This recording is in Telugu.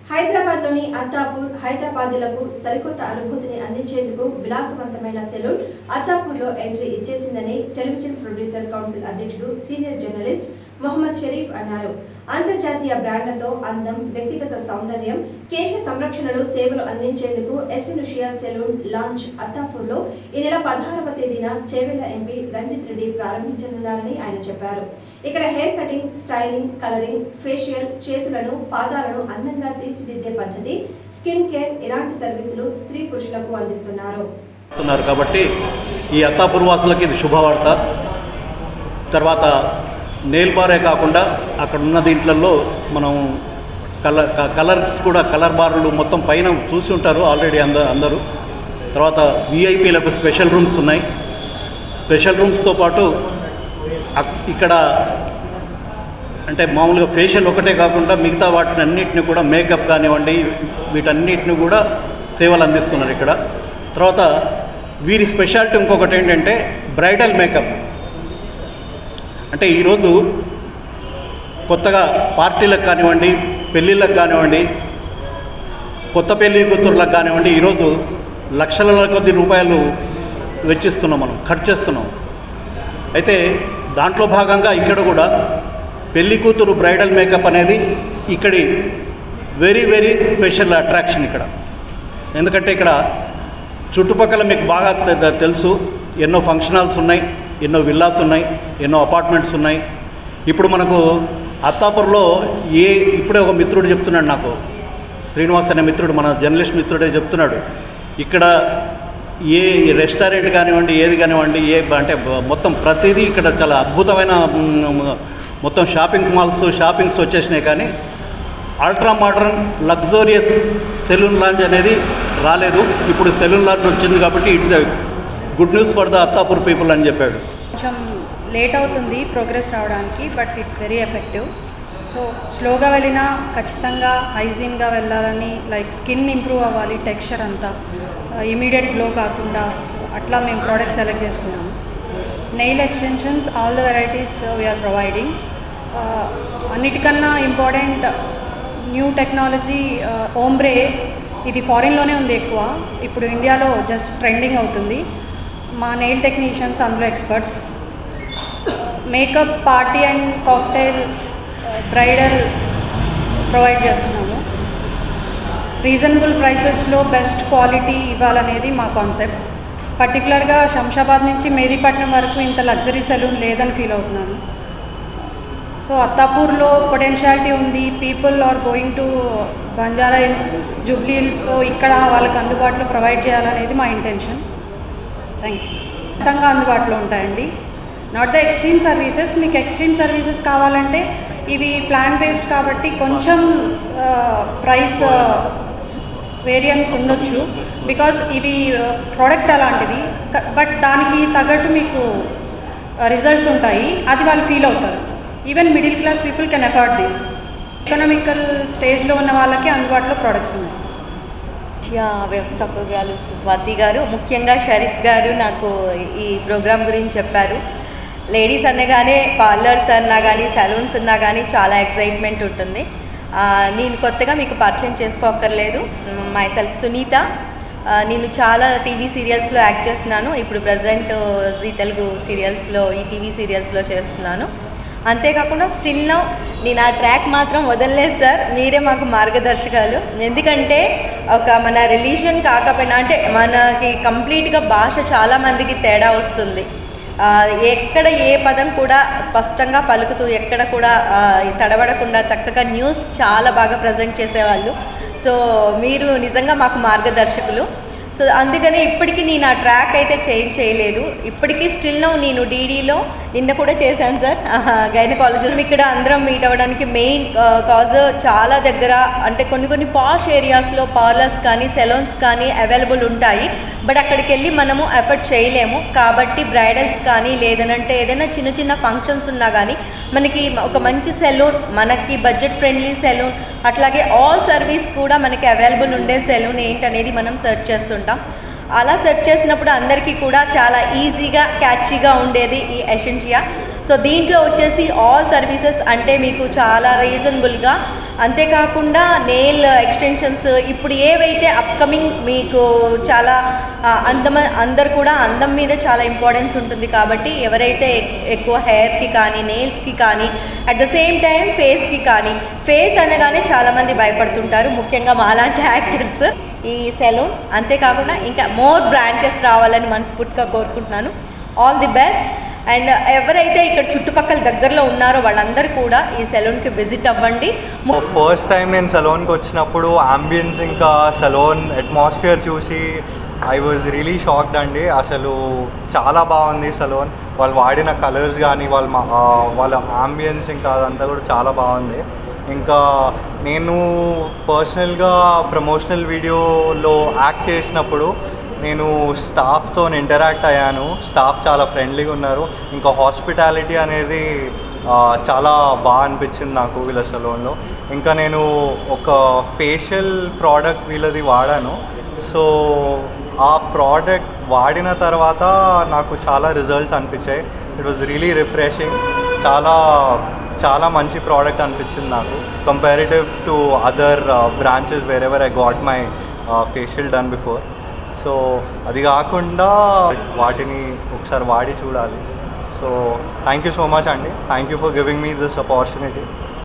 హైదరాబాద్లోని అత్తాపూర్ హైదరాబాదీలకు సరికొత్త అనుభూతిని అందించేందుకు విలాసవంతమైన సెలూన్ అత్తాపూర్లో ఎంట్రీ ఇచ్చేసిందని టెలివిజన్ ప్రొడ్యూసర్ కౌన్సిల్ అధ్యక్షుడు సీనియర్ జర్నలిస్ట్ మొహమ్మద్ షరీఫ్ అన్నారు అంతర్జాతీయ బ్రాండ్లతో అందం వ్యక్తిగత సౌందర్యం కేశ సంరక్షణలో సేవలు అందించేందుకు ఎసినుషియా సెలూన్ లాంచ్ అత్తాపూర్లో ఈ నెల పదహారవ తేదీన చేవెళ్ల ఎంపీ రంజిత్ రెడ్డి ప్రారంభించనున్నారని ఆయన చెప్పారు ఇక్కడ hair cutting styling colouring facial చేతులను పాదాలను అందంగా తీర్చిదిద్దే పద్ధతి స్కిన్ కేర్ ఇలాంటి సర్వీసులు స్త్రీ పురుషులకు అందిస్తున్నారు ఉన్నారు కాబట్టి ఈ అత్తాపూర్ వాసులకి ఇది శుభవార్త తర్వాత నెయిల్ బారే కాకుండా అక్కడ ఉన్న దీంట్లలో మనం కలర్ కలర్స్ కూడా కలర్ బార్లు మొత్తం పైన చూసి ఉంటారు ఆల్రెడీ అంద అందరూ తర్వాత విఐపీలకు స్పెషల్ రూమ్స్ ఉన్నాయి స్పెషల్ రూమ్స్తో పాటు అక్- ఇక్కడ అంటే మామూలుగా ఫేషియల్ ఒకటే కాకుండా మిగతా వాటిని అన్నిటిని కూడా మేకప్ కానివ్వండి వీటన్నిటిని కూడా సేవలు అందిస్తున్నారు ఇక్కడ తర్వాత వీరి స్పెషాలిటీ ఇంకొకటి ఏంటంటే బ్రైడల్ మేకప్ అంటే ఈరోజు కొత్తగా పార్టీలకు కానివ్వండి పెళ్ళిళ్ళకు కానివ్వండి కొత్త పెళ్లి కూతుర్లకు కానివ్వండి ఈరోజు లక్షల కొద్ది రూపాయలు వెచ్చిస్తున్నాం మనం ఖర్చు చేస్తున్నాం అయితే దాంట్లో భాగంగా ఇక్కడ కూడా పెళ్లి కూతురు బ్రైడల్ మేకప్ అనేది ఇక్కడి వెరీ వెరీ స్పెషల్ అట్రాక్షన్ ఇక్కడ ఎందుకంటే ఇక్కడ చుట్టుపక్కల మీకు బాగా తె- తె- తెలుసు ఎన్నో ఫంక్షన్ హాల్స్ ఉన్నాయి ఎన్నో విల్లాస్ ఉన్నాయి ఎన్నో అపార్ట్మెంట్స్ ఉన్నాయి ఇప్పుడు మనకు అత్తాపూర్లో ఏ ఇప్పుడే ఒక మిత్రుడు చెప్తున్నాడు నాకు శ్రీనివాస్ అనే మిత్రుడు మన జర్నలిస్ట్ మిత్రుడే చెప్తున్నాడు ఇక్కడ ఏ రెస్టారెంట్ కానివ్వండి ఏది కానివ్వండి ఏ బ- అంటే బ- మొత్తం ప్రతిదీ ఇక్కడ చాలా అద్భుతమైన మ్, మొత్తం షాపింగ్ మాల్స్ షాపింగ్స్ వచ్చేసినాయి కానీ ultra modern luxurious salon launch అనేది రాలేదు ఇప్పుడు సెలూన్ లాంచ్ వచ్చింది కాబట్టి it's good news for the Attapur people అని చెప్పాడు కొంచెం లేట్ అవుతుంది ప్రోగ్రెస్ రావడానికి but it's very effective so స్లోగా వెళ్ళినా ఖచ్చితంగా హైజీన్గా వెళ్ళాలని లైక్ స్కిన్ ఇంప్రూవ్ అవ్వాలి టెక్స్చర్ అంతా ఇమీడియట్ గ్లో కాకుండా సో అట్లా మేము ప్రోడక్ట్ సెలెక్ట్ చేసుకున్నాము nail extensions all the varieties we are providing అన్నిటికన్నా ఇంపార్టెంట్ న్యూ టెక్నాలజీ ఓంబ్రే ఇది ఫారిన్లోనే ఉంది ఎక్కువ ఇప్పుడు ఇండియాలో జస్ట్ ట్రెండింగ్ అవుతుంది మా నెయిల్ టెక్నీషియన్స్ అందులో experts makeup party and cocktail bridal provide చేస్తున్నాము రీజనబుల్ ప్రైసెస్లో బెస్ట్ క్వాలిటీ ఇవ్వాలనేది మా కాన్సెప్ట్ పర్టికులర్గా శంషాబాద్ నుంచి మేదీపట్నం వరకు ఇంత లగ్జరీ సెలూన్ లేదని ఫీల్ అవుతున్నాను సో అత్తాపూర్లో పొటెన్షియాలిటీ ఉంది people are going to Banjara Hills Jubilee Hills so ఇక్కడ వాళ్ళకి అందుబాటులో ప్రొవైడ్ చేయాలనేది మా ఇంటెన్షన్ థ్యాంక్ యూ ఖచ్చితంగా అందుబాటులో ఉంటాయండి నాట్ ద ఎక్స్ట్రీమ్ సర్వీసెస్ మీకు ఎక్స్ట్రీమ్ సర్వీసెస్ కావాలంటే ఇవి ప్లాన్ బేస్డ్ కాబట్టి కొంచెం ప్రైస్ వేరియంట్స్ ఉండొచ్చు బికాస్ ఇది ప్రోడక్ట్ అలాంటిది బట్ దానికి తగ్గట్టు మీకు రిజల్ట్స్ ఉంటాయి అది వాళ్ళు ఫీల్ అవుతారు even middle class people can afford this economical స్టేజ్లో ఉన్న వాళ్ళకి అందుబాటులో ప్రోడక్ట్స్ ఉన్నాయి ముఖ్య వ్యవస్థాపకురాలు స్వాతి గారు ముఖ్యంగా షరీఫ్ గారు నాకు ఈ ప్రోగ్రాం గురించి చెప్పారు లేడీస్ అనగానే పార్లర్స్ అన్నా కానీ సలూన్స్ అన్నా కానీ చాలా ఎక్సైట్మెంట్ ఉంటుంది ఆ, నేను కొత్తగా మీకు పరిచయం చేసుకోక్కర్లేదు మై సెల్ఫ్ సునీత ఆ, నేను చాలా టీవీ సీరియల్స్లో యాక్ట్ చేస్తున్నాను ఇప్పుడు ప్రజెంట్ జీ తెలుగు సీరియల్స్లో ఈ టీవీ సీరియల్స్లో చేస్తున్నాను అంతేకాకుండా స్టిల్ నౌ నేను ఆ ట్రాక్ మాత్రం వదలలేదు సార్ మీరే మాకు మార్గదర్శకాలు ఎందుకంటే ఒక మన రిలీజియన్ కాకపోయినా అంటే మనకి కంప్లీట్గా భాష చాలా మందికి తేడా వస్తుంది ఆ, ఎక్కడ ఏ పదం కూడా స్పష్టంగా పలుకుతూ ఎక్కడ కూడా ఆ, తడబడకుండా చక్కగా న్యూస్ చాలా బాగా ప్రజెంట్ చేసేవాళ్ళు సో మీరు నిజంగా మాకు మార్గదర్శకులు సో అందుకని ఇప్పటికీ నేను ఆ ట్రాక్ అయితే చేంజ్ చేయలేదు ఇప్పటికీ స్టిల్ నో నేను డీడీలో నిన్న కూడా చేశాను సార్ గైనకాలజిజం ఇక్కడ అందరం మీట్ అవ్వడానికి మెయిన్ కాజ్ చాలా దగ్గర అంటే కొన్ని కొన్ని పాష్ ఏరియాస్లో పార్లర్స్ కానీ సెలూన్స్ కానీ అవైలబుల్ ఉంటాయి బట్ అక్కడికి వెళ్ళి మనము ఎఫర్ట్ చేయలేము కాబట్టి బ్రైడల్స్ కానీ లేదనంటే ఏదైనా చిన్న చిన్న ఫంక్షన్స్ ఉన్నా కానీ మనకి ఒక మంచి సెలూన్ మనకి బడ్జెట్ ఫ్రెండ్లీ సెలూన్ అట్లాగే ఆల్ సర్వీస్ కూడా మనకి అవైలబుల్ ఉండే సెలూన్ ఏంటనేది మనం సెర్చ్ చేస్తుంటాం అలా సెర్చ్ చేసినప్పుడు అందరికీ కూడా చాలా ఈజీగా క్యాచీగా ఉండేది ఈ ఎసెన్షియా సో దీంట్లో వచ్చేసి ఆల్ సర్వీసెస్ అంటే మీకు చాలా రీజనబుల్గా అంతేకాకుండా నెయిల్ ఎక్స్టెన్షన్స్ ఇప్పుడు ఏవైతే అప్కమింగ్ మీకు చాలా ఆ, అందమ అందరు కూడా అందం మీద చాలా ఇంపార్టెన్స్ ఉంటుంది కాబట్టి ఎవరైతే ఎక్- ఎక్కువ హెయిర్కి కానీ నెయిల్స్కి కానీ అట్ ద సేమ్ టైం ఫేస్కి కానీ ఫేస్ అనగానే చాలామంది భయపడుతుంటారు ముఖ్యంగా మాలాంటి యాక్టర్స్ ఈ సెలూన్ అంతేకాకుండా ఇంకా మోర్ బ్రాంచెస్ రావాలని మనస్ఫూర్తిగా కోరుకుంటున్నాను ఆల్ ది బెస్ట్ అండ్ ఎవరైతే ఇక్కడ చుట్టుపక్కల దగ్గరలో ఉన్నారో వాళ్ళందరూ కూడా ఈ సెలూన్కి విజిట్ అవ్వండి ము- ఫస్ట్ టైం నేను సలోన్కి వచ్చినప్పుడు అంబియన్స్ ఇంకా సలోన్ అట్మాస్ఫియర్ చూసి ఐ వాజ్ రియలీ షాక్డ్ అండి అసలు చాలా బాగుంది సలోన్ వాళ్ళు వాడిన కలర్స్ కానీ వాళ్ళ మా- ఆ, వాళ్ళ అంబియన్స్ ఇంకా అదంతా కూడా చాలా బాగుంది ఇంకా నేను పర్సనల్గా ప్రమోషనల్ వీడియోలో యాక్ట్ చేసినప్పుడు నేను స్టాఫ్తో ఇంటరాక్ట్ అయ్యాను స్టాఫ్ చాలా ఫ్రెండ్లీగా ఉన్నారు ఇంకా హాస్పిటాలిటీ అనేది ఆ, చాలా బాగా అనిపించింది నాకు వీళ్ళ సలోన్లో ఇంకా నేను ఒక ఫేషియల్ ప్రోడక్ట్ వీళ్ళది వాడాను సో ఆ ప్రోడక్ట్ వాడిన తర్వాత నాకు చాలా రిజల్ట్స్ అనిపించాయి ఇట్ వాజ్ రియలీ రిఫ్రెషింగ్ చాలా చాలా మంచి ప్రోడక్ట్ అనిపించింది నాకు comparative to other branches wherever I got my facial done before so అది కాకుండా వాటిని ఒకసారి వాడి చూడాలి so thank you so much అండి thank you for giving me this opportunity